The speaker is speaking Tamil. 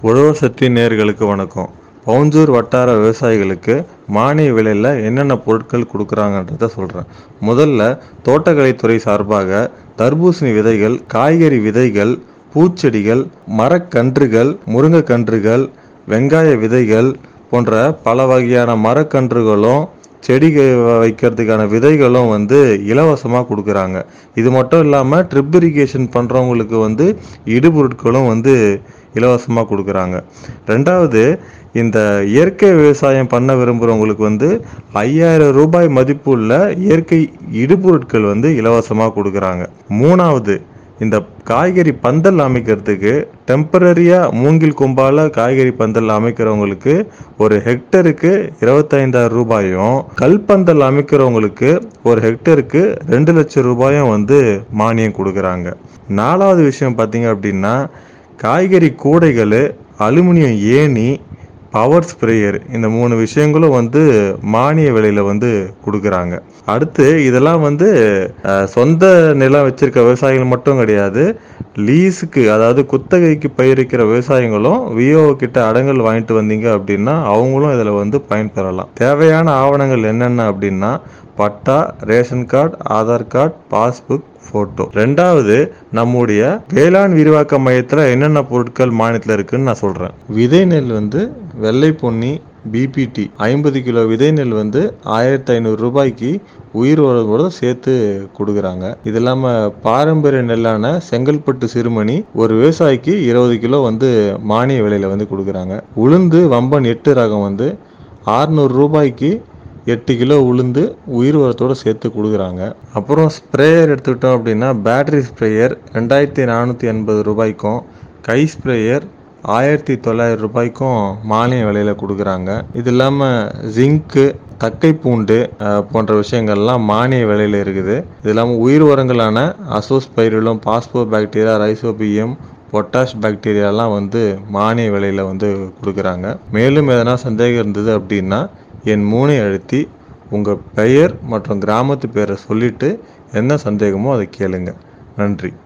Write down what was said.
உழவர் சக்தி நேர்களுக்கு வணக்கம் பவுஞ்சூர் வட்டார விவசாயிகளுக்கு மானிய விலையில் என்னென்ன பொருட்கள் கொடுக்குறாங்கன்றத சொல்கிறேன் முதல்ல தோட்டக்கலைத்துறை சார்பாக தர்பூசணி விதைகள் காய்கறி விதைகள் பூச்செடிகள் மரக்கன்றுகள் முருங்கைக்கன்றுகள் வெங்காய விதைகள் போன்ற பல வகையான மரக்கன்றுகளும் செடி வைக்கிறதுக்கான விதைகளும் வந்து இலவசமாக கொடுக்குறாங்க இது மட்டும் இல்லாமல் ட்ரிப் இரிகேஷன் பண்ணுறவங்களுக்கு வந்து இடுபொருட்களும் வந்து இலவசமாக கொடுக்குறாங்க ரெண்டாவது இந்த இயற்கை விவசாயம் பண்ண விரும்புகிறவங்களுக்கு வந்து ஐயாயிரம் ரூபாய் மதிப்புள்ள இயற்கை இடுபொருட்கள் வந்து இலவசமாக கொடுக்குறாங்க மூணாவது இந்த காய்கறி பந்தல் அமைக்கிறதுக்கு டெம்பரரியாக மூங்கில் கொம்பால் காய்கறி பந்தல் அமைக்கிறவங்களுக்கு ஒரு ஹெக்டருக்கு இருபத்தைந்தாயிரம் ரூபாயும் கல்பந்தல் அமைக்கிறவங்களுக்கு ஒரு ஹெக்டருக்கு ரெண்டு லட்சம் ரூபாயும் வந்து மானியம் கொடுக்குறாங்க நாலாவது விஷயம் பார்த்தீங்க அப்படின்னா காய்கறி கூடைகள் அலுமினியம் ஏணி பவர் ஸ்ப்ரேயர் இந்த மூணு விஷயங்களும் வந்து மானிய விலையில் வந்து கொடுக்குறாங்க அடுத்து இதெல்லாம் வந்து அஹ், சொந்த நிலம் வச்சிருக்க விவசாயிகள் மட்டும் கிடையாது லீஸுக்கு அதாவது குத்தகைக்கு பயிரிக்கிற விவசாயிகளும் விஓ கிட்ட அடங்கல் வாங்கிட்டு வந்தீங்க அப்படின்னா அவங்களும் இதில் வந்து பயன்பெறலாம் தேவையான ஆவணங்கள் என்னென்ன அப்படின்னா patta ration card Aadhaar card passbook photo ரெண்டாவது நம்முடைய வேளாண் விரிவாக்க மையத்தில் என்னென்ன பொருட்கள் மானியத்தில் இருக்குன்னு நான் சொல்கிறேன் விதை நெல் வந்து வெள்ளை பொன்னி பிபிடி ஐம்பது கிலோ விதை நெல் வந்து ஆயிரத்தி ஐநூறு ரூபாய்க்கு உயிர் உரங்களோட சேர்த்து கொடுக்குறாங்க இது இல்லாமல் பாரம்பரிய நெல்லான செங்கல்பட்டு சிறுமணி ஒரு விவசாயிக்கு இருபது கிலோ வந்து மானிய விலையில் வந்து கொடுக்குறாங்க உளுந்து வம்பன் எட்டு ரகம் வந்து ஆறுநூறு ரூபாய்க்கு எட்டு கிலோ உளுந்து உயிர் உரத்தோடு சேர்த்து கொடுக்குறாங்க அப்புறம் ஸ்ப்ரேயர் எடுத்துக்கிட்டோம் அப்படின்னா பேட்டரி ஸ்ப்ரேயர் ரெண்டாயிரத்தி நானூற்றி எண்பது ரூபாய்க்கும் கை ஸ்ப்ரேயர் ஆயிரத்தி தொள்ளாயிரம் ரூபாய்க்கும் மானிய விலையில் கொடுக்குறாங்க இது இல்லாமல் ஜிங்க்கு தக்கை பூண்டு அஹ், போன்ற விஷயங்கள்லாம் மானிய விலையில் இருக்குது இது இல்லாமல் உயிர் உரங்களான azospirillum phospho bacteria rhizobium potash பாக்டீரியாலாம் வந்து மானிய விலையில் வந்து கொடுக்குறாங்க மேலும் எதனா சந்தேகம் இருந்தது அப்படின்னா என் மூனை அழுத்தி உங்கள் பெயர் மற்றும் கிராமத்து பேரை சொல்லிவிட்டு என்ன சந்தேகமோ அதை கேளுங்க நன்றி